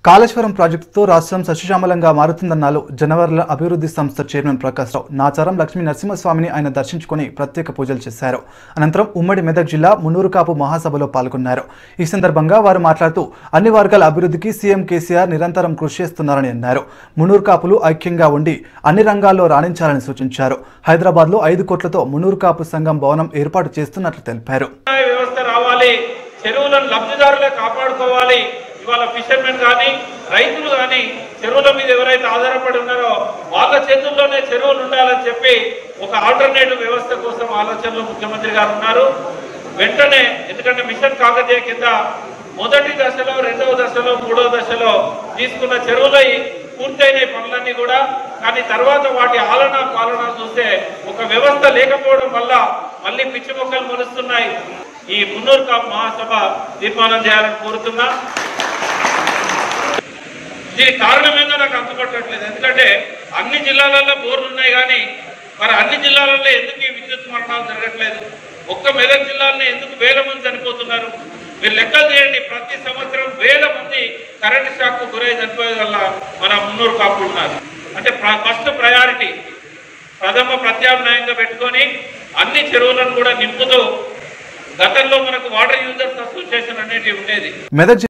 కాళేశ్వరం ప్రాజెక్టుతో రాష్ట్రం సస్యశ్యామలంగా మారుతుందన్నారు జనవరుల అభివృద్ధి సంస్థ చైర్మన్ ప్రకాశ్ రావు నాచారం లక్ష్మీ నరసింహస్వామిని ఆయన దర్శించుకుని ప్రత్యేక పూజలు చేశారు అనంతరం ఉమ్మడి మెదక్ జిల్లా మున్నూరు కాపు మహాసభలో పాల్గొన్నారు ఈ సందర్భంగా వారు మాట్లాడుతూ అన్ని వర్గాల అభివృద్ధికి సీఎం కేసీఆర్ నిరంతరం కృషి చేస్తున్నారని అన్నారు మున్నూరు కాపులు ఐక్యంగా ఉండి అన్ని రంగాల్లో రాణించాలని సూచించారు హైదరాబాద్లో ఐదు కోట్లతో మున్నూరు కాపు సంఘం భవనం ఏర్పాటు చేస్తున్నట్లు తెలిపారు వ్యవసాయ వ్యవస్థ రావాలి చెరువులను లబ్ధిదారులే కాపాడుకోవాలి ఇవాళ ఫిషర్మెన్ కానీ రైతులు కానీ చెరువుల మీద ఎవరైతే ఆధారపడి ఉన్నారో వాళ్ళ చేతుల్లోనే చెరువులు ఉండాలని చెప్పి ఒక ఆల్టర్నేటివ్ వ్యవస్థ కోసం ఆలోచనలో ముఖ్యమంత్రి గారు ఉన్నారు వెంటనే ఎందుకంటే మిషన్ కాకతీయ కింద మొదటి దశలో రెండవ దశలో మూడవ దశలో తీసుకున్న చెరువుల పూర్తయిన పనులన్నీ కూడా కానీ తర్వాత వాటి ఆలన పాలన చూస్తే ఒక వ్యవస్థ లేకపోవడం వల్ల మళ్ళీ పిచ్చి మొక్కలు మొలుస్తున్నాయి ఈ మున్నూరు కాపు మహాసభ తీర్మానం చేయాలని కోరుతున్నా దీనికి కారణం ఏందో నాకు అంతుపట్టట్లేదు ఎందుకంటే అన్ని జిల్లాలలో బోర్లు ఉన్నాయి కానీ మరి అన్ని జిల్లాలలో ఎందుకు ఈ విద్యుత్ మరణాలు జరగట్లేదు ఒక్క మెదక్ జిల్లాలోనే ఎందుకు వేల మంది చనిపోతున్నారు మీరు లెక్కలు చేయండి ప్రతి సంవత్సరం వేల మంది కరెంట్ షాక్ గురై చనిపోయే వల్ల మన మున్నూరు కాపులు ఉన్నారు అంటే ఫస్ట్ ప్రయారిటీ ప్రథమ ప్రత్యామ్నాయంగా పెట్టుకొని అన్ని చెరువులను కూడా నింపుతూ గతంలో మనకు వాటర్ యూజర్స్ అసోసియేషన్ అనేది ఉండేది మెదక్